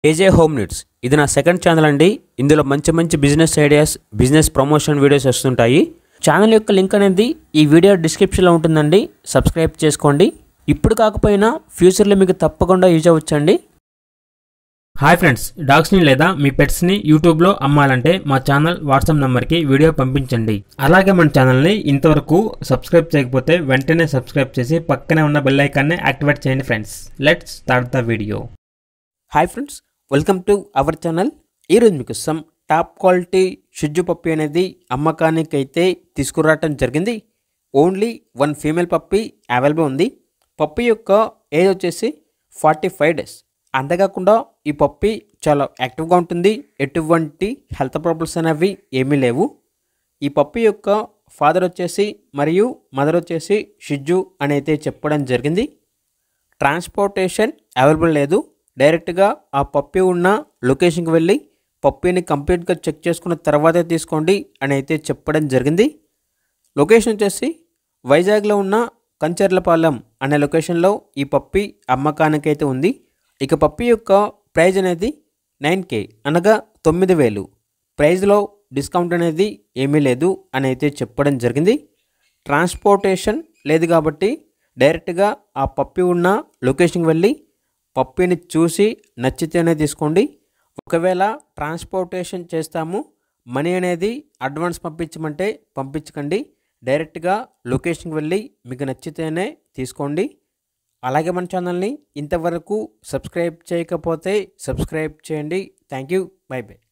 ఏజే home needs ఇది నా second channel అండి ఇందులో మంచి మంచి business ideas business promotion videos వస్తుంటాయి ఛానల్ యొక్క లింక్ అనేది ఈ వీడియో డిస్క్రిప్షన్లో ఉంటుందండి సబ్స్క్రైబ్ చేసుకోండి ఇప్పుడు కాకపోయినా ఫ్యూచర్లో మీకు తప్పకుండా యూజ్ అవ్వచ్చండి హాయ్ ఫ్రెండ్స్ డాగ్స్ని లేదా మీ పెట్స్ని యూట్యూబ్లో అమ్మాలంటే మా ఛానల్ వాట్సాప్ నెంబర్కి వీడియో పంపించండి అలాగే మన ఛానల్ని ఇంతవరకు సబ్స్క్రైబ్ చేయకపోతే వెంటనే సబ్స్క్రైబ్ చేసి పక్కనే ఉన్న బెల్ ఐకాన్ని యాక్టివేట్ చేయండి friends let's start the video hi friends welcome to our channel ఈరోజు మీకు సమ్ టాప్ క్వాలిటీ షిజ్జు పప్పి అనేది అమ్మకానికి అయితే తీసుకురావటం జరిగింది only one female puppy available ఉంది పప్పి యొక్క ఏజ్ వచ్చేసి ఫార్టీ ఫైవ్ డేస్ అంతేకాకుండా ఈ పప్పి చాలా యాక్టివ్గా ఉంటుంది ఎటువంటి హెల్త్ ప్రాబ్లమ్స్ అనేవి ఏమీ లేవు ఈ పప్పి యొక్క ఫాదర్ వచ్చేసి మరియు మదర్ వచ్చేసి షిజ్జు అని అయితే చెప్పడం జరిగింది ట్రాన్స్పోర్టేషన్ అవైలబుల్ లేదు డైరెక్ట్గా ఆ పప్పి ఉన్న లొకేషన్కి వెళ్ళి పప్పిని కంప్లీట్గా చెక్ చేసుకున్న తర్వాతే తీసుకోండి అని అయితే చెప్పడం జరిగింది లొకేషన్ వచ్చేసి వైజాగ్లో ఉన్న కంచర్లపాలెం అనే లొకేషన్లో ఈ పప్పి అమ్మకానికి అయితే ఉంది ఇక పప్పి యొక్క ప్రైజ్ అనేది నైన్ కే అనగా తొమ్మిది వేలు ప్రైజ్లో డిస్కౌంట్ అనేది ఏమీ లేదు అని అయితే చెప్పడం జరిగింది ట్రాన్స్పోర్టేషన్ లేదు కాబట్టి డైరెక్ట్గా ఆ పప్పి ఉన్న లొకేషన్కి వెళ్ళి పప్పిని చూసి నచ్చితేనే తీసుకోండి ఒకవేళ ట్రాన్స్పోర్టేషన్ చేస్తాము మనీ అనేది అడ్వాన్స్ పంపించమంటే పంపించకండి డైరెక్ట్గా లొకేషన్కి వెళ్ళి మీకు నచ్చితేనే తీసుకోండి అలాగే మన ఛానల్ని ఇంతవరకు సబ్స్క్రైబ్ చేయకపోతే సబ్స్క్రైబ్ చేయండి థ్యాంక్ యూ బై బై